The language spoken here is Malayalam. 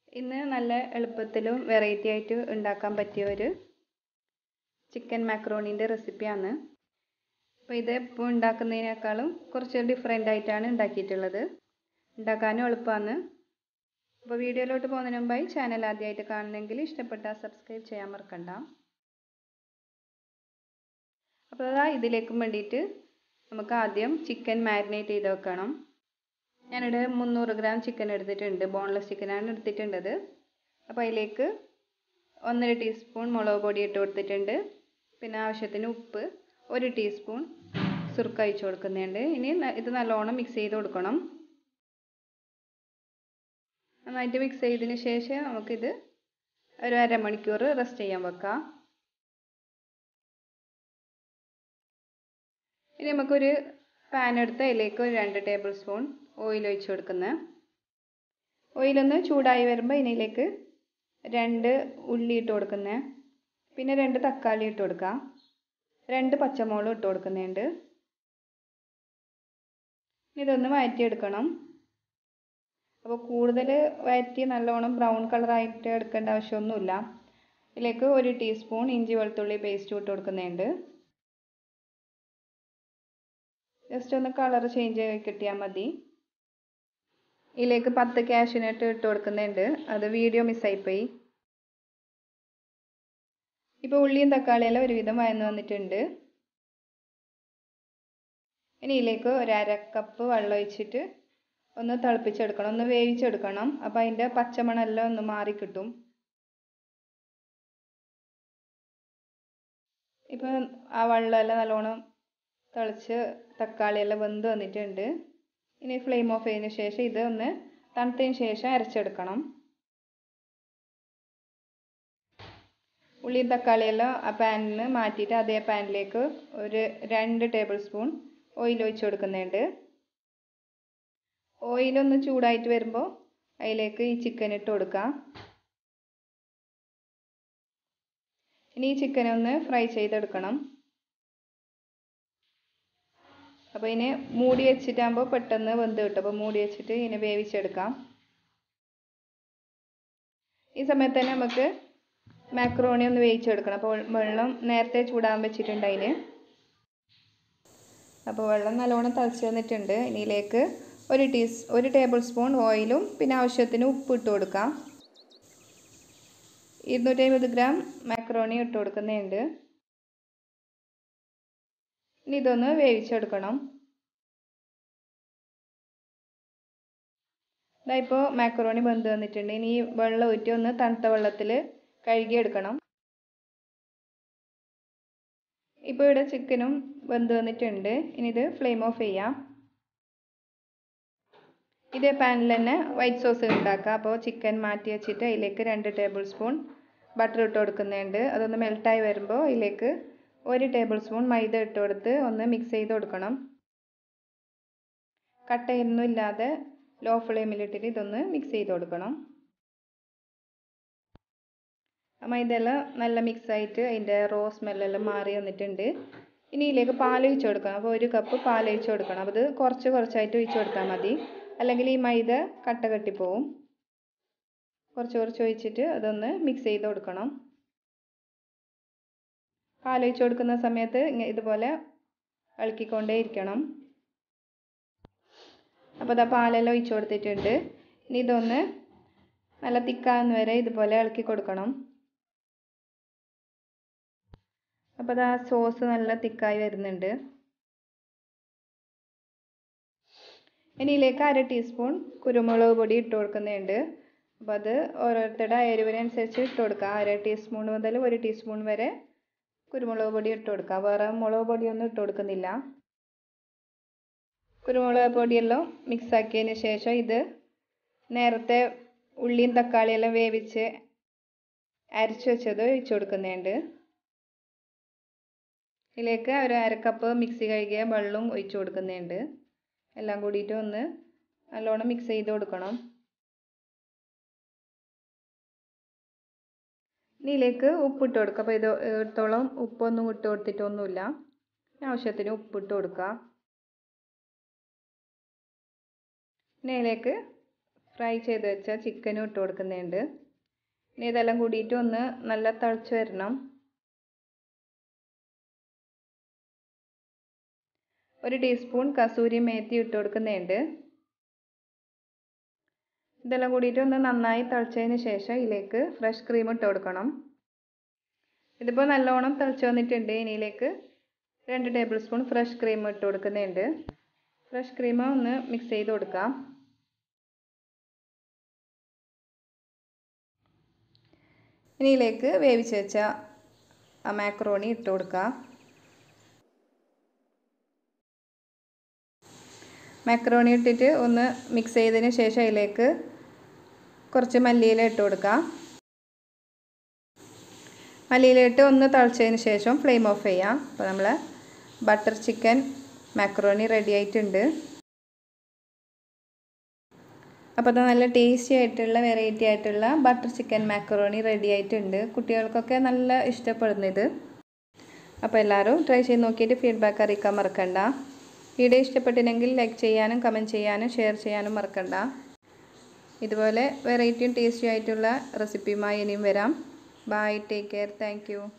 ഇന്ന് നല്ല എളുപ്പത്തിലും വെറൈറ്റി ആയിട്ട് ഉണ്ടാക്കാൻ പറ്റിയ ഒരു ചിക്കൻ മാക്രോണീൻ്റെ റെസിപ്പിയാണ് അപ്പോൾ ഇത് എപ്പോൾ ഉണ്ടാക്കുന്നതിനേക്കാളും കുറച്ച് ഡിഫറെൻ്റ് ആയിട്ടാണ് ഉണ്ടാക്കിയിട്ടുള്ളത് ഉണ്ടാക്കാനും എളുപ്പമാണ് അപ്പോൾ വീഡിയോയിലോട്ട് പോകുന്നതിന് മുമ്പായി ചാനൽ ആദ്യമായിട്ട് കാണുന്നെങ്കിൽ ഇഷ്ടപ്പെട്ടാൽ സബ്സ്ക്രൈബ് ചെയ്യാൻ മറക്കണ്ട അപ്പോൾ അതാ ഇതിലേക്കും വേണ്ടിയിട്ട് നമുക്ക് ആദ്യം ചിക്കൻ മാരിനേറ്റ് ചെയ്ത് വെക്കണം ഞാനിവിടെ മുന്നൂറ് ഗ്രാം ചിക്കൻ എടുത്തിട്ടുണ്ട് ബോൺലെസ് ചിക്കനാണ് എടുത്തിട്ടുള്ളത് അപ്പോൾ അതിലേക്ക് ഒന്നര ടീസ്പൂൺ മുളക് പൊടി ഇട്ട് കൊടുത്തിട്ടുണ്ട് പിന്നെ ആവശ്യത്തിന് ഉപ്പ് ഒരു ടീസ്പൂൺ സുർക്ക ഒഴിച്ച് കൊടുക്കുന്നുണ്ട് ഇനി ഇത് നല്ലോണം മിക്സ് ചെയ്ത് കൊടുക്കണം നന്നായിട്ട് മിക്സ് ചെയ്തതിന് ശേഷം നമുക്കിത് ഒരു അരമണിക്കൂർ റെസ്റ്റ് ചെയ്യാൻ വെക്കാം ഇനി നമുക്കൊരു പാൻ എടുത്ത് അതിലേക്ക് ഒരു രണ്ട് ടേബിൾ സ്പൂൺ ഓയിൽ ഒഴിച്ച് കൊടുക്കുന്നത് ഓയിലൊന്ന് ചൂടായി വരുമ്പോൾ ഇതിലേക്ക് രണ്ട് ഉള്ളി ഇട്ട് കൊടുക്കുന്നത് പിന്നെ രണ്ട് തക്കാളി ഇട്ട് കൊടുക്കുക രണ്ട് പച്ചമുളക് ഇട്ട് കൊടുക്കുന്നുണ്ട് ഇതൊന്ന് വഴറ്റിയെടുക്കണം അപ്പോൾ കൂടുതൽ വഴറ്റി നല്ലോണം ബ്രൗൺ കളറായിട്ട് എടുക്കേണ്ട ആവശ്യമൊന്നുമില്ല ഇതിലേക്ക് ഒരു ടീസ്പൂൺ ഇഞ്ചി വെളുത്തുള്ളി പേസ്റ്റ് ഇട്ട് കൊടുക്കുന്നുണ്ട് ജസ്റ്റ് ഒന്ന് കളർ ചേഞ്ച് ആയി കിട്ടിയാൽ മതി ഇതിലേക്ക് പത്ത് കാഷ്യൂനട്ട് ഇട്ട് കൊടുക്കുന്നുണ്ട് അത് വീഡിയോ മിസ്സായിപ്പോയി ഇപ്പോൾ ഉള്ളിയും തക്കാളിയെല്ലാം ഒരുവിധം വയന്ന് വന്നിട്ടുണ്ട് ഇനി ഇതിലേക്ക് ഒരു അര കപ്പ് വെള്ളം ഒഴിച്ചിട്ട് ഒന്ന് തിളപ്പിച്ചെടുക്കണം ഒന്ന് വേവിച്ചെടുക്കണം അപ്പോൾ അതിൻ്റെ പച്ചമണമെല്ലാം ഒന്ന് മാറിക്കിട്ടും ഇപ്പോൾ ആ വെള്ളമെല്ലാം നല്ലോണം തിളച്ച് തക്കാളിയെല്ലാം വെന്ത് വന്നിട്ടുണ്ട് ഇനി ഫ്ലെയിം ഓഫ് ചെയ്തതിന് ശേഷം ഇത് ഒന്ന് തണുത്തതിന് ശേഷം അരച്ചെടുക്കണം ഉള്ളിയും തക്കാളിയെല്ലാം ആ പാനിൽ നിന്ന് മാറ്റിയിട്ട് അതേ പാനിലേക്ക് ഒരു രണ്ട് ടേബിൾ സ്പൂൺ ഓയിൽ ഒഴിച്ച് കൊടുക്കുന്നുണ്ട് ഓയിലൊന്ന് ചൂടായിട്ട് വരുമ്പോൾ അതിലേക്ക് ഈ ചിക്കൻ ഇട്ട് കൊടുക്കാം ഇനി ഈ ചിക്കൻ ഒന്ന് ഫ്രൈ ചെയ്തെടുക്കണം അപ്പോൾ ഇതിനെ മൂടി വെച്ചിട്ടാകുമ്പോൾ പെട്ടെന്ന് വെന്ത് കിട്ടും അപ്പോൾ മൂടി വെച്ചിട്ട് ഇതിനെ വേവിച്ചെടുക്കാം ഈ സമയത്ത് തന്നെ നമുക്ക് മാക്രോണി ഒന്ന് വേവിച്ചെടുക്കണം അപ്പോൾ വെള്ളം നേരത്തെ ചൂടാൻ വെച്ചിട്ടുണ്ട് അതിന് അപ്പോൾ വെള്ളം നല്ലോണം തിളച്ച് വന്നിട്ടുണ്ട് ഇതിലേക്ക് ഒരു ടീസ് ഒരു ടേബിൾ സ്പൂൺ ഓയിലും പിന്നെ ആവശ്യത്തിന് ഉപ്പ് ഇട്ട് കൊടുക്കാം ഇരുന്നൂറ്റി അമ്പത് ഗ്രാം മാക്രോണി ഇട്ട് കൊടുക്കുന്നുണ്ട് ഇനി ഇതൊന്ന് വേവിച്ചെടുക്കണം ഇതാ ഇപ്പോൾ മാക്കറോണി വെന്ത് വന്നിട്ടുണ്ട് ഇനി ഈ വെള്ളം ഊറ്റി ഒന്ന് തണുത്ത വെള്ളത്തിൽ കഴുകിയെടുക്കണം ഇപ്പോൾ ഇവിടെ ചിക്കനും വെന്ത് വന്നിട്ടുണ്ട് ഇനി ഇത് ഫ്ലെയിം ഓഫ് ചെയ്യാം ഇതേ പാനിൽ തന്നെ വൈറ്റ് സോസ് ഉണ്ടാക്കാം അപ്പോൾ ചിക്കൻ മാറ്റി വെച്ചിട്ട് അതിലേക്ക് രണ്ട് ടേബിൾ സ്പൂൺ ബട്ടർ ഇട്ട് കൊടുക്കുന്നുണ്ട് അതൊന്ന് മെൽട്ടായി വരുമ്പോൾ അതിലേക്ക് ഒരു ടേബിൾ സ്പൂൺ മൈദ ഇട്ട് കൊടുത്ത് ഒന്ന് മിക്സ് ചെയ്ത് കൊടുക്കണം കട്ടയൊന്നും ഇല്ലാതെ ലോ ഫ്ലെയിമിലിട്ടിട്ട് ഇതൊന്ന് മിക്സ് ചെയ്ത് കൊടുക്കണം മൈദയെല്ലാം നല്ല മിക്സ് ആയിട്ട് അതിൻ്റെ റോ സ്മെല്ലെല്ലാം മാറി വന്നിട്ടുണ്ട് ഇനി ഇതിലേക്ക് പാൽ ഒഴിച്ച് കൊടുക്കണം അപ്പോൾ ഒരു കപ്പ് പാൽ ഒഴിച്ച് കൊടുക്കണം അപ്പോൾ ഇത് കുറച്ച് കുറച്ചായിട്ട് ഒഴിച്ച് കൊടുത്താൽ മതി അല്ലെങ്കിൽ ഈ മൈദ കട്ട കെട്ടിപ്പോവും കുറച്ച് കുറച്ച് ഒഴിച്ചിട്ട് അതൊന്ന് മിക്സ് ചെയ്ത് കൊടുക്കണം പാലൊഴിച്ച് കൊടുക്കുന്ന സമയത്ത് ഇതുപോലെ ഇളക്കിക്കൊണ്ടേ ഇരിക്കണം അപ്പോൾ അതാ പാലെല്ലാം ഒഴിച്ച് കൊടുത്തിട്ടുണ്ട് ഇനി ഇതൊന്ന് നല്ല തിക്കാവുന്ന വരെ ഇതുപോലെ ഇളക്കി കൊടുക്കണം അപ്പോൾ അതാ സോസ് നല്ല തിക്കായി വരുന്നുണ്ട് ഇനി ഇതിലേക്ക് അര ടീസ്പൂൺ കുരുമുളക് പൊടി ഇട്ട് കൊടുക്കുന്നുണ്ട് അപ്പോൾ അത് ഓരോരുത്തരുടെ എരിവിനനുസരിച്ച് ഇട്ട് കൊടുക്കുക അര ടീസ്പൂൺ മുതൽ ഒരു ടീസ്പൂൺ വരെ കുരുമുളക് പൊടി ഇട്ട് കൊടുക്കുക വേറെ മുളക് പൊടിയൊന്നും ഇട്ട് കൊടുക്കുന്നില്ല കുരുമുളക് പൊടിയെല്ലാം മിക്സ് ആക്കിയതിന് ശേഷം ഇത് നേരത്തെ ഉള്ളിയും തക്കാളിയെല്ലാം വേവിച്ച് അരച്ച് വെച്ചത് ഒഴിച്ച് കൊടുക്കുന്നുണ്ട് ഇതിലേക്ക് ഒരു അരക്കപ്പ് മിക്സി കഴുകിയ വെള്ളവും ഒഴിച്ച് കൊടുക്കുന്നുണ്ട് എല്ലാം കൂടിയിട്ട് ഒന്ന് നല്ലോണം മിക്സ് ചെയ്ത് കൊടുക്കണം ഇതിലേക്ക് ഉപ്പിട്ട് കൊടുക്കുക അപ്പോൾ ഇത് ഇടത്തോളം ഉപ്പൊന്നും ഇട്ട് കൊടുത്തിട്ടൊന്നുമില്ല ആവശ്യത്തിന് ഉപ്പിട്ട് കൊടുക്കുക പിന്നെ ഇതിലേക്ക് ഫ്രൈ ചെയ്ത് വെച്ച ചിക്കനും ഇട്ട് കൊടുക്കുന്നുണ്ട് ഇനി ഇതെല്ലാം കൂടിയിട്ട് ഒന്ന് നല്ല തിളച്ച് വരണം ഒരു ടീസ്പൂൺ കസൂരി മേത്തി ഇട്ട് കൊടുക്കുന്നുണ്ട് ഇതെല്ലാം കൂടിയിട്ട് ഒന്ന് നന്നായി തിളച്ചതിന് ശേഷം ഇതിലേക്ക് ഫ്രഷ് ക്രീം ഇട്ട് കൊടുക്കണം ഇതിപ്പോൾ നല്ലോണം തിളച്ച് വന്നിട്ടുണ്ട് ഇനിയിലേക്ക് രണ്ട് ടേബിൾ സ്പൂൺ ഫ്രഷ് ക്രീം ഇട്ട് കൊടുക്കുന്നുണ്ട് ഫ്രഷ് ക്രീം ഒന്ന് മിക്സ് ചെയ്ത് കൊടുക്കാം ഇനിയിലേക്ക് വേവിച്ച് വെച്ച ആ മാക്രോണി ഇട്ട് കൊടുക്കാം മാക്രോണി ഇട്ടിട്ട് ഒന്ന് മിക്സ് ചെയ്തതിന് ശേഷം അതിലേക്ക് കുറച്ച് മല്ലിയില ഇട്ട് കൊടുക്കാം മല്ലിയില ഇട്ട് ഒന്ന് തിളച്ചതിന് ശേഷം ഫ്ലെയിം ഓഫ് ചെയ്യാം അപ്പോൾ നമ്മൾ ബട്ടർ ചിക്കൻ മാക്രോണി റെഡി ആയിട്ടുണ്ട് അപ്പോൾ അത് നല്ല ടേസ്റ്റി ആയിട്ടുള്ള വെറൈറ്റി ആയിട്ടുള്ള ബട്ടർ ചിക്കൻ മാക്കറോണി റെഡി ആയിട്ടുണ്ട് കുട്ടികൾക്കൊക്കെ നല്ല ഇഷ്ടപ്പെടുന്നു ഇത് അപ്പോൾ എല്ലാവരും ട്രൈ ചെയ്ത് നോക്കിയിട്ട് ഫീഡ്ബാക്ക് അറിയിക്കാൻ മറക്കണ്ട വീഡിയോ ഇഷ്ടപ്പെട്ടില്ലെങ്കിൽ ലൈക്ക് ചെയ്യാനും കമൻറ്റ് ചെയ്യാനും ഷെയർ ചെയ്യാനും മറക്കണ്ട ഇതുപോലെ വെറൈറ്റിയും ടേസ്റ്റിയും ആയിട്ടുള്ള റെസിപ്പിയുമായി ഇനിയും വരാം ബൈ ടേക്ക് കെയർ താങ്ക്